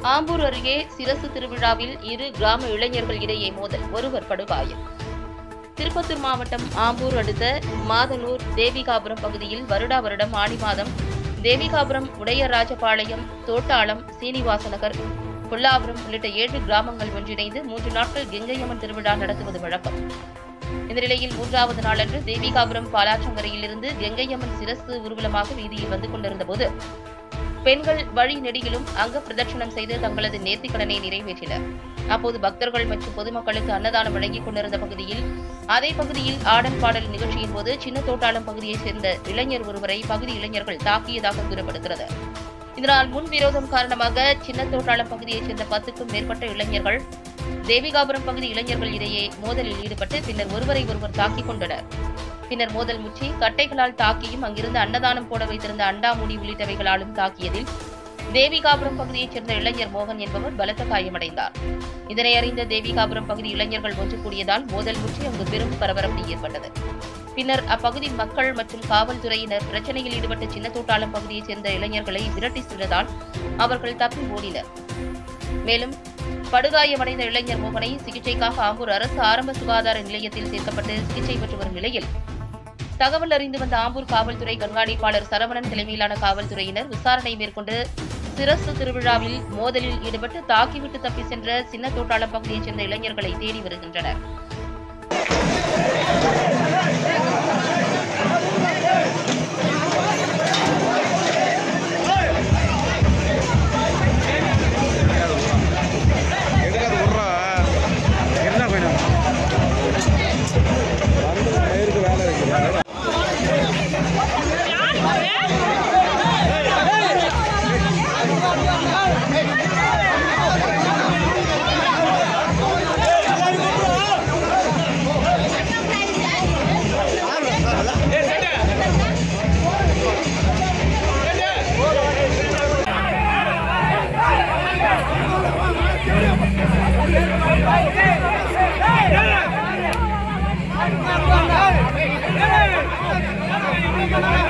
ஆம்பூர் அருகே சிரசு திருவிழாவில் இரு கிராம இளைஞர்கள் இடையே மோதல் ஒருவர் படுகாயம் திருப்பத்தூர் மாவட்டம் ஆம்பூர் அடுத்த மாதனூர் தேவிகாபுரம் பகுதியில் வருடா வருடம் ஆடி மாதம் தேவிகாபுரம் உடையராஜபாளையம் தோட்டாளம் சீனிவாசநகர் புல்லாபுரம் உள்ளிட்ட ஏழு கிராமங்கள் ஒன்றிணைந்து மூன்று நாட்கள் கெங்கையம்மன் திருவிழா நடத்துவது வழக்கம் இந்த நிலையில் மூன்றாவது நாளன்று தேவிகாபுரம் பாலாற்றங்கரையிலிருந்து கெங்கையம்மன் சிரசு ஊர்வலமாக வீதியில் வந்து கொண்டிருந்தபோது பெண்கள் வழி நெடுகிலும் அங்க பிரதட்சணம் செய்து தங்களது நேர்த்திக்கடனை நிறைவேற்றினர் அப்போது பக்தர்கள் மற்றும் பொதுமக்களுக்கு அன்னதானம் வழங்கிக் கொண்டிருந்த பகுதியில் அதே பகுதியில் ஆடல் பாடல் நிகழ்ச்சியின் போது சின்ன தோட்டாளம் பகுதியைச் சேர்ந்த இளைஞர் ஒருவரை பகுதி இளைஞர்கள் தாக்கியதாக கூறப்படுகிறது இதனால் முன்விரோதம் காரணமாக சின்ன தோட்டாளம் பகுதியைச் சேர்ந்த பத்துக்கும் மேற்பட்ட இளைஞர்கள் தேவிகாபுரம் பகுதி இளைஞர்கள் இடையே மோதலில் ஈடுபட்டு பின்னர் ஒருவரை ஒருவர் தாக்கிக் கொண்டனர் பின்னர் மோதல் முற்றி கட்டைகளால் தாக்கியும் அங்கிருந்து அன்னதானம் போட வைத்திருந்த அண்டாமூடி உள்ளிட்டவைகளாலும் தாக்கியதில் தேவிகாபுரம் பகுதியைச் சேர்ந்த இளைஞர் மோகன் என்பவர் பலத்த காயமடைந்தார் இதனை அறிந்த தேவிகாபுரம் பகுதி இளைஞர்கள் ஒன்று கூடியதால் மோதல் முற்றி அங்கு பெரும் பரபரப்பு ஏற்பட்டது பின்னர் அப்பகுதி மக்கள் மற்றும் காவல்துறையினர் பிரச்சனையில் ஈடுபட்ட சின்னத்தோட்டாளம் பகுதியைச் சேர்ந்த இளைஞர்களை விரட்டி சென்றதால் அவர்கள் தப்பி ஓடினர் மேலும் படுகாயமடைந்த இளைஞர் மோகனை சிகிச்சைக்காக ஆம்பூர் அரசு ஆரம்ப சுகாதார நிலையத்தில் சேர்க்கப்பட்டு சிகிச்சை பெற்று வரும் நிலையில் தகவல் அறிந்து வந்த ஆம்பூர் காவல்துறை கண்காணிப்பாளர் சரவணன் தலைமையிலான காவல்துறையினர் விசாரணை மேற்கொண்டு சிரசு திருவிழாவில் மோதலில் ஈடுபட்டு தாக்கிவிட்டு தப்பி சென்ற சின்ன தோட்டாளம் பகுதியைச் சேர்ந்த இளைஞர்களை தேடி வருகின்றனர் எடுக்காது விட்றா என்ன கொஞ்சம் வந்து பயிருக்கு வேலை இருக்குது Hey!